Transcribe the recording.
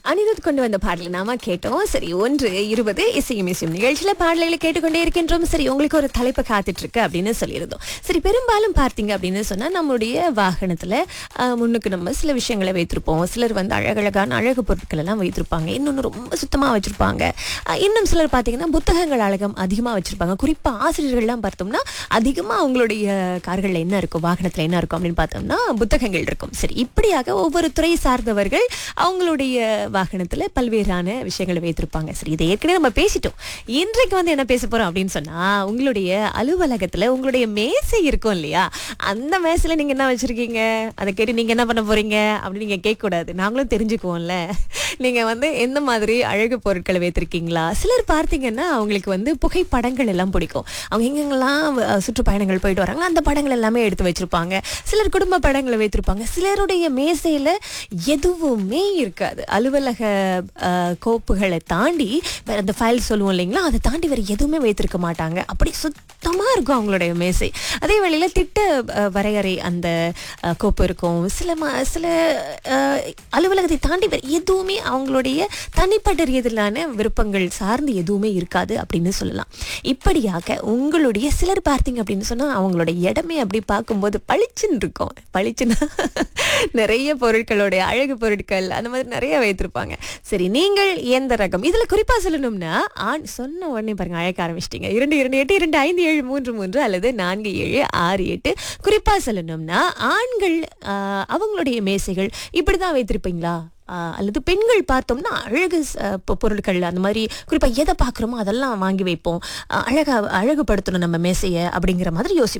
அனிருத் கொண்டு வந்த பாடலை நாம கேட்டோம் சரி ஒன்று இருபது இசையும் இசையும் நிகழ்ச்சியில பாடல்களை கேட்டுக்கொண்டே இருக்கின்றோம் சரி உங்களுக்கு ஒரு தலைப்பு காத்துட்டு இருக்கு அப்படின்னு சொல்லியிருந்தோம் சரி பெரும்பாலும் பார்த்தீங்க அப்படின்னு சொன்னா நம்முடைய வாகனத்துல ஆஹ், முன்னுக்கு நம்ம சில விஷயங்களை வைத்திருப்போம் சிலர் வந்து அழகழகான அழகு பொருட்கள் எல்லாம் வைத்திருப்பாங்க இன்னொன்று ரொம்ப சுத்தமா வச்சிருப்பாங்க ஆஹ், இன்னும் சிலர் பார்த்தீங்கன்னா புத்தகங்கள் அழகம் அதிகமா வச்சிருப்பாங்க குறிப்பா ஆசிரியர்கள்லாம் பார்த்தோம்னா அதிகமா அவங்களுடைய கார்கள்ல என்ன இருக்கும் வாகனத்துல என்ன இருக்கும் அப்படின்னு பார்த்தோம்னா புத்தகங்கள் இருக்கும் சரி இப்படியாக ஒவ்வொரு துறை சார்ந்தவர்கள் அவங்களுடைய வாகனத்துல பல்வேறான விஷயங்களை வைத்திருப்பாங்க சரி இதை ஏற்கனவே நம்ம பேசிட்டோம் இன்றைக்கு வந்து என்ன பேச போறோம் அப்படின்னு சொன்னா உங்களுடைய அலுவலகத்துல உங்களுடைய மேசை இருக்கும் இல்லையா அந்த மேசையில நீங்க என்ன வச்சிருக்கீங்க அதை கேட்டு நீங்க என்ன பண்ண போறீங்க அப்படின்னு நீங்க கேட்க கூடாது நாங்களும் தெரிஞ்சுக்குவோம்ல நீங்க வந்து எந்த மாதிரி அழகு பொருட்களை வைத்திருக்கீங்களா சிலர் பார்த்தீங்கன்னா அவங்களுக்கு வந்து புகைப்படங்கள் எல்லாம் பிடிக்கும் அவங்க எங்கெங்கெல்லாம் அஹ், சுற்றுப்பயணங்கள் போயிட்டு வராங்க அந்த படங்கள் எல்லாமே எடுத்து வச்சிருப்பாங்க சிலர் குடும்ப படங்களை வைத்திருப்பாங்க சிலருடைய மேசையில எதுவுமே இருக்காது அலுவலக அஹ், கோப்புகளை தாண்டி வேற அந்த ஃபைல் சொல்லுவோம் இல்லைங்களா அதை தாண்டி வேற எதுவுமே வைத்திருக்க மாட்டாங்க அப்படி சுத்தமா இருக்கும் அவங்களுடைய மேசை அதே வேளையில திட்ட அஹ், வரையறை அந்த அஹ், கோப்பு இருக்கும் சில ம- சில அஹ், அலுவலகத்தை தாண்டி வேற எதுவுமே அவங்களுடைய தனிப்பட்ட ரீதியிலான விருப்பங்கள் சார்ந்து எதுவுமே இருக்காது அப்படின்னு சொல்லலாம் இப்படியாக உங்களுடைய சிலர் பார்த்தீங்க அப்படின்னு சொன்னா அவங்களோட இடமே அப்படி பார்க்கும்போது பளிச்சுன்னு இருக்கும் பளிச்சுன்னா நிறைய பொருட்களுடைய அழகு பொருட்கள் அந்த மாதிரி நிறைய வைத்திருப்பாங்க சரி நீங்கள் எந்த ரகம் இதுல குறிப்பா சொல்லணும்னா ஆண் சொன்ன உடனே பாருங்க அழைக்க ஆரம்பிச்சிட்டீங்க இரண்டு இரண்டு எட்டு இரண்டு ஐந்து ஏழு மூன்று மூன்று அல்லது நான்கு ஏழு ஆறு எட்டு குறிப்பா சொல்லணும்னா ஆண்கள் ஆஹ், அவங்களுடைய மேசைகள் இப்படிதான் வைத்திருப்பீங்களா ஆஹ், அல்லது பெண்கள் பார்த்தோம்னா அழகு ச- பொ- பொருட்கள் அந்த மாதிரி குறிப்பா எதை பார்க்குறோமோ அதெல்லாம் வாங்கி வைப்போம் ஆஹ், அழகா அழகுபடுத்தணும் நம்ம மேசையை அப்படிங்கிற மாதிரி யோசிப்போம்